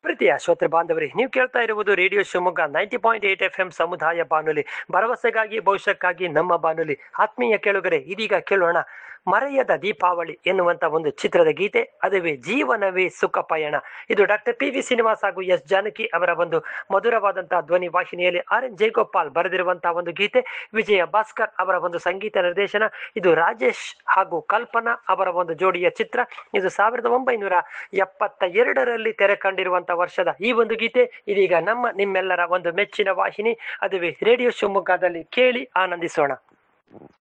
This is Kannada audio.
ಪ್ರೀತಿಯ ಶ್ರೋತೃ ಬಾಂಧವರೇ ನೀವು ಕೇಳ್ತಾ ಇರುವುದು radio Shivamogga ninety point eight F M ಸಮುದಾಯ ಬಾನುಲಿ ಭರವಸೆಗಾಗಿ ಭವಿಷ್ಯಕ್ಕಾಗಿ ನಮ್ಮ ಬಾನುಲಿ ಆತ್ಮೀಯ ಕೇಳುಗರೆ ಇದೀಗ ಕೇಳೋಣ ಮರೆಯದ ದೀಪಾವಳಿ ಎನ್ನುವಂತ ಒಂದು ಚಿತ್ರದ ಗೀತೆ ಅದುವೇ ಜೀವನವೇ ಸುಖ ಪಯಣ ಇದು ಡಾಕ್ಟರ್ ಪಿ ವಿ ಶ್ರೀನಿವಾಸ್ ಹಾಗೂ ಎಸ್ ಜಾನಕಿ ಅವರ ಒಂದು ಮಧುರವಾದಂತಹ ಧ್ವನಿ ವಾಹಿನಿಯಲ್ಲಿ ಆರ್ ಎನ್ ಜಯಗೋಪಾಲ್ ಬರೆದಿರುವಂತಹ ಒಂದು ಗೀತೆ ವಿಜಯ ಭಾಸ್ಕರ್ ಅವರ ಒಂದು ಸಂಗೀತ ನಿರ್ದೇಶನ ಇದು ರಾಜೇಶ್ ಹಾಗೂ ಕಲ್ಪನಾ ಅವರ ಒಂದು ಜೋಡಿಯ ಚಿತ್ರ ಇದು ಸಾವಿರದ ಒಂಬೈನೂರ ಎಪ್ಪತ್ತ ಎರಡರಲ್ಲಿ ತೆರೆ ಕಂಡಿರುವಂತಹ ವರ್ಷದ ಈ ಒಂದು ಗೀತೆ ಇದೀಗ ನಮ್ಮ ನಿಮ್ಮೆಲ್ಲರ ಒಂದು ಮೆಚ್ಚಿನ ವಾಹಿನಿ ಅದುವೇ ರೇಡಿಯೋ ಶಿವಮೊಗ್ಗದಲ್ಲಿ ಕೇಳಿ ಆನಂದಿಸೋಣ